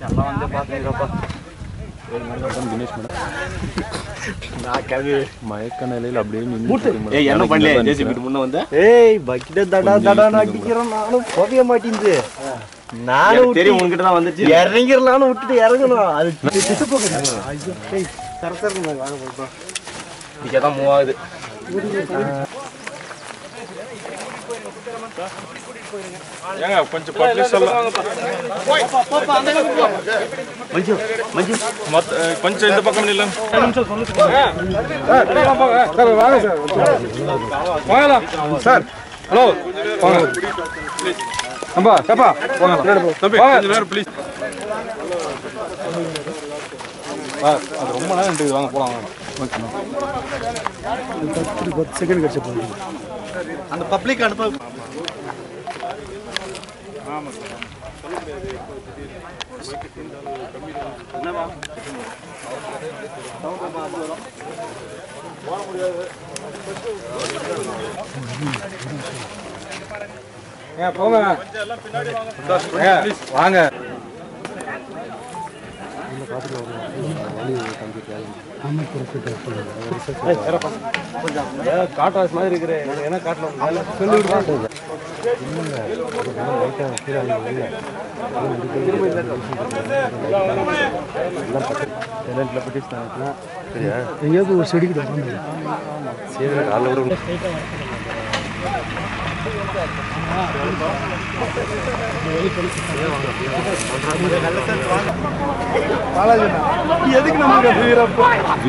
எல்லாம் வந்து பார்த்துக்கிறப்பா தினேஷ் மேடம் நான் கிளம்பி மயக்க நிலையில் அப்படியே நின்று ஏய் என்ன பண்ணல ஜேசிபி முன்ன வந்த ஏய் பக்கிட்ட தடா தடான்னு அடிக்கிறேன் நானும் போகவே மாட்டேங்குது நானும் எனக்கு தெரியும் உன்கிட்ட தான் வந்துச்சு இறங்கிடலான்னு விட்டுட்டு இறங்கணும் அது திட்டு போகுது ஏய் சரசரன்னு வாங்க போய்ப்போம் இங்கே தான் மூவ் ஆகுது ஏங்க கொஞ்சம் பப்ளிக் சொல்லலாம் மஞ்சு மஞ்சு மத்த கொஞ்சம் இந்த பக்கம் இல்லை சார் ஹலோ வாங்க நம்பா சப்பா வாங்க தம்பி கொஞ்சம் நேரம் ப்ளீஸ் அது ரொம்ப நேரம் இருக்குது வாங்க போலாம் வாங்க பத்து செகண்ட் கிடச்சி போகுது அந்த பப்ளிக் அனுப்ப ஏன் போங்க ஏன், வாங்க காட்டாஸ் மாதிரி இருக்கிற என்ன காட்டலாம் சொல்லி விடுறேன் எங்கேயாவது ஒரு செடி கிட்ட சரி காலைல விட எதுக்கு நமக்கு வீரப்பா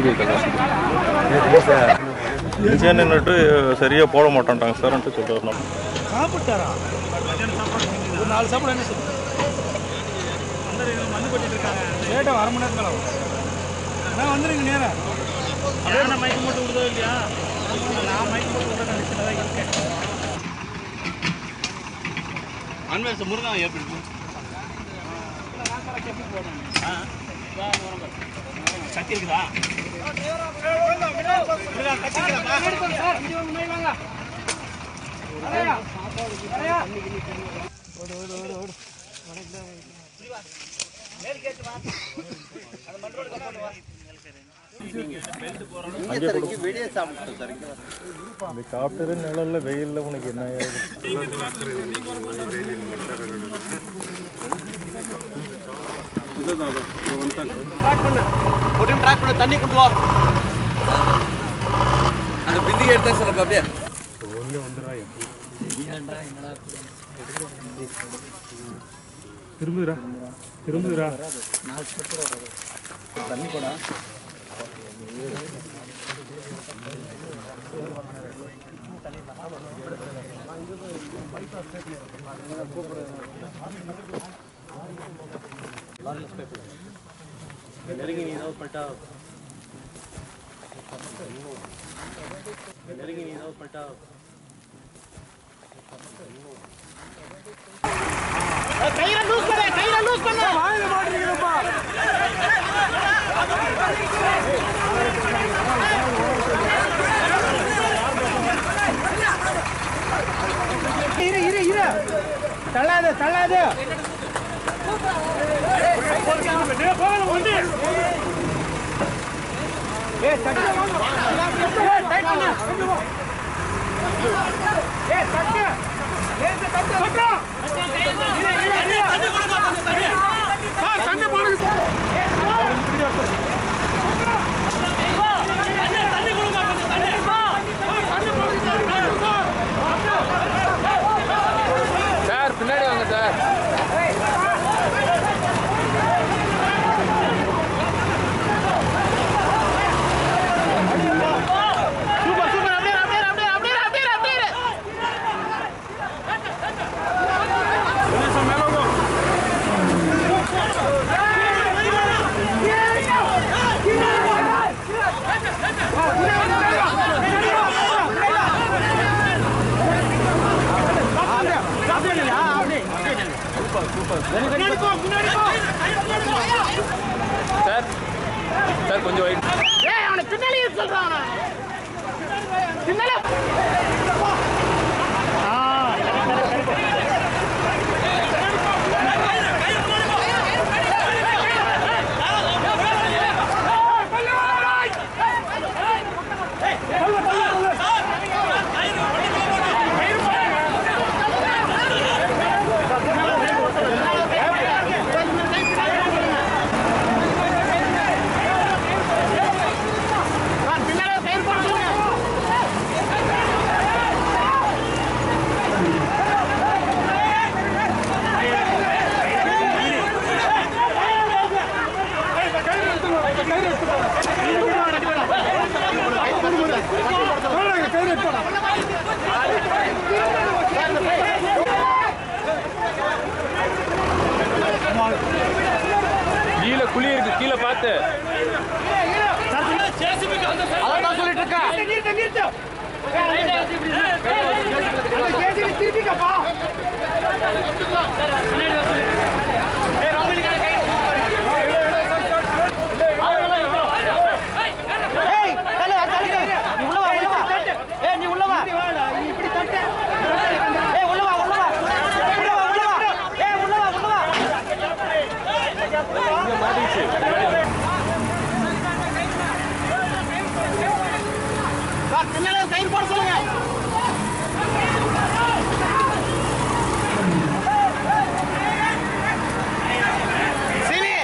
நின்றுட்டு சரியா போட மாட்டான்ட்டாங்க சார்ன்ட்டு சொல்றாரு நம்ம சாப்பிட்டாரா ஒரு நாலு சாப்பிட என்ன சொல்லுங்க மண்ணு கொட்டிட்டு இருக்காங்க லேட்டாக அரை மணி நேரத்துக்கு மேலே ஆகும் நான் வந்துருங்க நேரம் நான் மைக்கு மட்டும் விடுதோ இல்லையா நான் மைக்கு மட்டும் விட கண்டிஷனில் தான் இருக்கேன் அன்வேஷம் முருகா எப்படி சக்தி இருக்குதா முருகா, கத்தி இருக்குதா? வெளியே சாப்பிட்டு சார் இந்த காப்டர் நிழல்ல வெயில்ல உனக்கு என்ன ட்ராக் பண்ணு ஒரு டைம் ட்ராக் பண்ணு தண்ணி கொண்டு வா அந்த பிந்திகை எடுத்தா சார் அப்படியே திரும்புதுரா திரும்புதுரா நெருங்கி நீ ஏதாவது பட்டா நெருங்கி நீ ஏதாவது பட்டா இரு இரு இரு தள்ளாத தள்ளாத சார் பின்னாடி வாங்க சார் சார் சார் கொஞ்சம் வெயிட் பின்னாடி குழி இருக்கு கீழே பார்த்து அதான் சொல்லிட்டு இருக்கேன் ஏய், தள்ளு, தள்ளு. நீ உள்ள வா, உள்ள வா. ஏய், நீ உள்ள வா. ஏய், உள்ள வா, உள்ள வா. உள்ள வா, உள்ள வா. ஏய், உள்ள வா, உள்ள வா. வா, பின்னால கயிறு போட சொல்லுங்க சீனி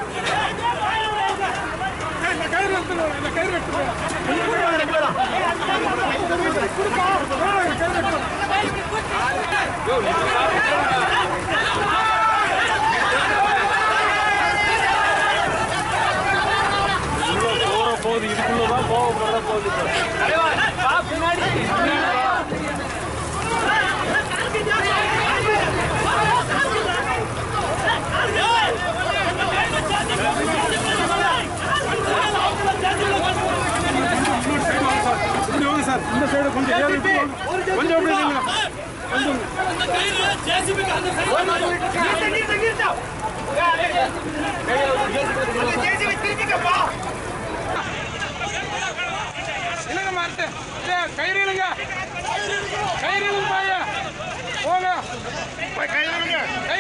போற போகுது இதுக்குள்ளதான் போக போகுது இந்த சைடு கொஞ்சம் ஏறி கொஞ்சம் அப்படி இல்லைங்களா இல்லைங்க மாட்டு கயிறு இல்லைங்க கயிறு இல்லைங்க பாய போங்க கயிறு